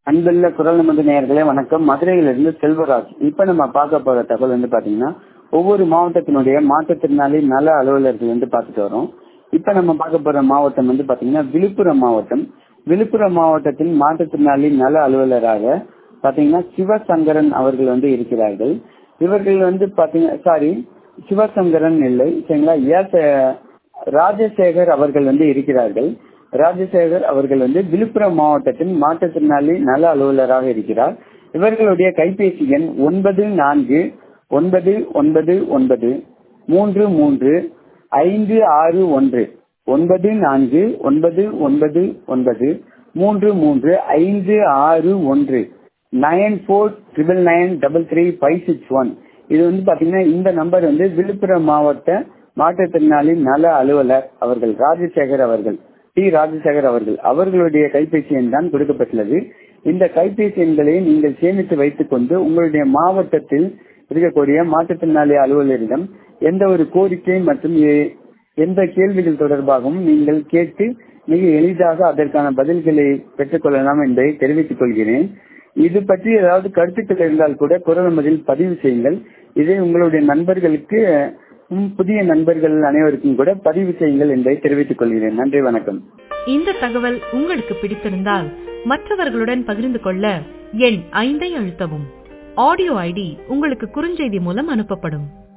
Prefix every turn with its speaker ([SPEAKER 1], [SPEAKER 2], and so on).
[SPEAKER 1] அன்புள்ள குரல் நமது நேயர்களே வணக்கம் மதுரையிலிருந்து செல்வராஜ் இப்ப நம்ம பார்க்க போற தகவல் வந்து பாத்தீங்கன்னா ஒவ்வொரு மாவட்டத்தினுடைய மாற்றுத்திறனாளி நல அலுவலர்கள் வந்து பார்த்துட்டு வரோம் இப்ப நம்ம பார்க்க போற மாவட்டம் வந்து பாத்தீங்கன்னா விழுப்புரம் மாவட்டம் விழுப்புரம் மாவட்டத்தில் மாற்றுத்திறனாளி நல அலுவலராக பாத்தீங்கன்னா சிவசங்கரன் அவர்கள் வந்து இருக்கிறார்கள் இவர்கள் வந்து பாத்தீங்கன்னா சாரி சிவசங்கரன் இல்லை சரிங்களா எஸ் ராஜசேகர் அவர்கள் வந்து இருக்கிறார்கள் ராஜசேகர் அவர்கள் வந்து விழுப்புரம் மாவட்டத்தின் மாற்றுத்திறனாளி நல அலுவலராக இருக்கிறார் இவர்களுடைய கைபேசி எண் ஒன்பது நான்கு ஒன்பது ஒன்பது ஒன்பது மூன்று மூன்று ஐந்து ஆறு ஒன்று ஒன்பது நான்கு ஒன்பது ஒன்பது ஒன்பது மூன்று மூன்று ஐந்து ஆறு ஒன்று nine four triple nine double three five six one இது வந்து பாத்தீங்கன்னா இந்த நம்பர் வந்து விழுப்புரம் மாவட்ட மாற்றுத்திறனாளி நல அலுவலர் அவர்கள் ராஜசேகர் அவர்கள் டி ராஜசேகர் அவர்கள் அவர்களுடைய கைபேசி எண் தான் கொடுக்கப்பட்டுள்ளது இந்த கைபேசி எண்களை நீங்கள் சேமித்து வைத்துக் கொண்டு உங்களுடைய மாவட்டத்தில் இருக்கக்கூடிய மாற்றுத்திறனாளி அலுவலரிடம் எந்த ஒரு கோரிக்கை மற்றும் எந்த கேள்விகள் தொடர்பாகவும் நீங்கள் கேட்டு மிக எளிதாக அதற்கான பதில்களை பெற்றுக்கொள்ளலாம் என்பதை தெரிவித்துக் கொள்கிறேன் இது பற்றி ஏதாவது கருத்துக்கள் இருந்தால் கூட குரல் மதில் பதிவு செய்யுங்கள் இதை உங்களுடைய நண்பர்களுக்கு புதிய நண்பர்கள் அனைவருக்கும் கூட பதிவு செய்யுங்கள் என்பதை தெரிவித்துக் கொள்கிறேன் நன்றி வணக்கம்
[SPEAKER 2] இந்த தகவல் உங்களுக்கு பிடித்திருந்தால் மற்றவர்களுடன் பகிர்ந்து கொள்ள எண் ஐந்தை அழுத்தவும் ஆடியோ ஐடி உங்களுக்கு குறுஞ்செய்தி மூலம் அனுப்பப்படும்